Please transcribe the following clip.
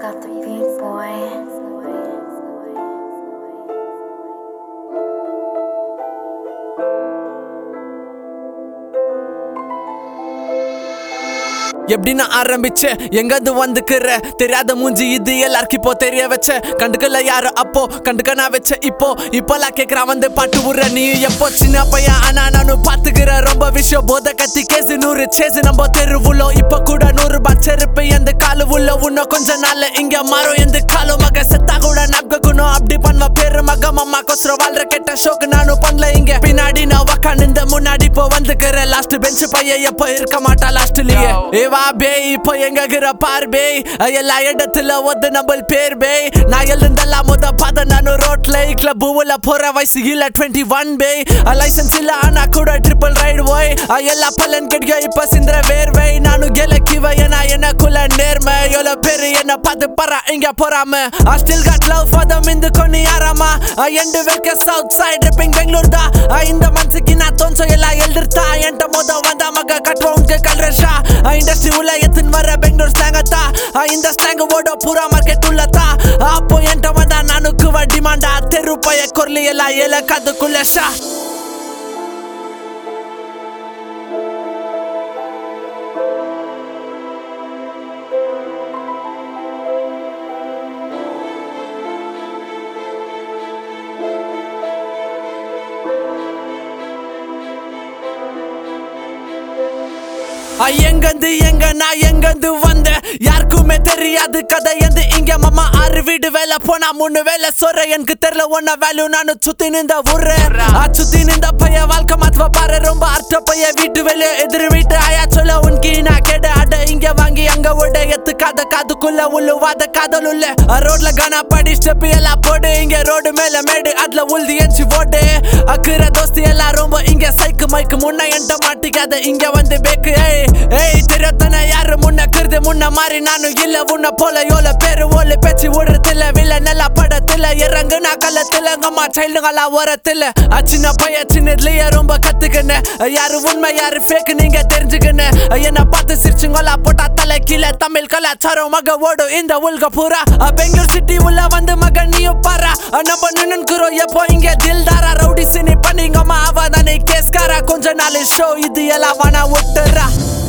got the beat, boy. எப்படி நான் ஆரம்பிச்ச எங்கது வந்துக்கிற தெரியாத மூஞ்சி இது எல்லாருக்கும் இப்போ தெரிய வச்ச கண்டுக்கல யாரு அப்போ கண்டுக்க நான் வச்ச இப்போ இப்போலாம் கேக்குறான் வந்து பாட்டு விடுற நீ எப்போ சின்ன பையன் ஆனா நானும் பாத்துக்கிற ரொம்ப விஷயம் போத கத்தி கேசு நூறு சேசு நம்ம தெருவுள்ள இப்ப கூட நூறு ரூபாய் செருப்பு எந்த காலு உள்ள இன்னும் கொஞ்ச நாள்ல இங்க மாறும் எந்த காலம் மக செத்தா கூட நப்கணும் அப்படி பண்ணுவ பேரு மக மம்மா கொசரம் வாழ்ற கெட்ட ஷோக்கு நானும் பண்ணல இங்க பின்னாடி நான் உக்காந்து முன்னாடி இப்போ வந்துக்கிற லாஸ்ட் பெஞ்ச் பையன் எப்ப இருக்க மாட்டா லாஸ்ட்லயே ஏ வா பேய் இப்போ எங்க இருக்கிற பார் பேய் எல்லா இடத்துல ஒத்து நம்ம பேர் பேய் நான் எழுந்தெல்லாம் முத பார்த்த நானும் ரோட்ல கிளப் உள்ள போற வயசு இல்ல டுவெண்ட்டி ஒன் பேய் லைசன்ஸ் இல்ல ஆனா கூட ட்ரிபிள் ரைடு போய் எல்லா பலன் கிடைக்க இப்ப சிந்திர வேர்வை நானும் கிளக்கிவ ஏன்னா எனக்குள்ள நேர்மை எவ்வளவு பேரு என்ன பார்த்து பரா இங்க போறாம I still got love for them இந்த கொன்னு யாராமா ఎండు వెల్క సౌత్ సైడ్ రిపింగ్ బెంగళూరు దా ఇంద మనసుకి నా తోన్సో ఎలా ఎల్దిర్తా ఎంట మోద వంద మగ కట్వ ఉంకే కల్రేషా ఇండస్ట్రీ ఉల్ల ఎత్తిన వర బెంగళూరు స్లాంగ్ అత్తా இந்த ஸ்லாங் ஓட பூரா மார்க்கெட் உள்ளதா அப்போ என்கிட்ட வந்தா நானுக்கு டிமாண்டா தெரு பைய கொர்லி எல்லாம் ஏல கதுக்குள்ள ஷா ஆ, எங்கந்து எங்க நான் எங்கந்து வந்த யாருக்குமே தெரியாது கதை எந்து இங்க மாமா ஆறு வீடு வேலை போனா மூணு வேலை சொல்ற எனக்கு தெரியல ஒன்ன வேல்யூ நானு சுத்தி நின்ற ஊரு ஆ, சுத்தி நின்ற பைய வாழ்க்கை மாத்துவ பாரு ரொம்ப அர்த்த பைய வீட்டு வேலை எதிர் வீட்டு ஆயா சொல்ல உனக்கு நான் கேட அட இங்க வாங்கி அங்க விட எத்துக்காத காதுக்குள்ள உள்ளுவாத காதல் உள்ள ஆ, ரோட்ல கானா படி ஸ்டெப் எல்லாம் போடு இங்க ரோடு மேல மேடு அதுல உள்தி எஞ்சி ஓடு அக்குற தோஸ்தி எல்லாம் ரொம்ப இங்க சைக்கு மைக்கு முன்ன என்ட மாட்டிக்காத இங்க வந்து பேக்கு ஏய் ஏய் தெரியாதன யாரு முன்ன கருது முன்ன மாதிரி நானும் இல்ல உன்ன போல யோல பேரு ஓல பேச்சு விடுறதில்ல வில்ல நல்லா படத்துல இறங்கு நான் கள்ளத்துல அம்மா சைல்டுங்களா ஓரத்துல அ, சின்ன பைய சின்னதுலயே ரொம்ப கத்துக்கினேன் யாரு உண்மை யாரு ஃபேக் நீங்க தெரிஞ்சுக்கினேன் என்ன பார்த்து சிரிச்சுங்களா போட்டா தலை கீழே தமிழ் கலாச்சாரம் மக ஓடும் இந்த உலக பூரா அ, பெங்களூர் சிட்டி உள்ள வந்து மக நீயும் பாரா அ, நம்ம நின்னுக்குறோம் எப்போ இங்க தில்தாரா ரவுடி சினி பண்ணிங்கம்மா அவ தானே கேஸ்காரா கொஞ்ச நாள் ஷோ இது எல்லாம் வேணா விட்டுறா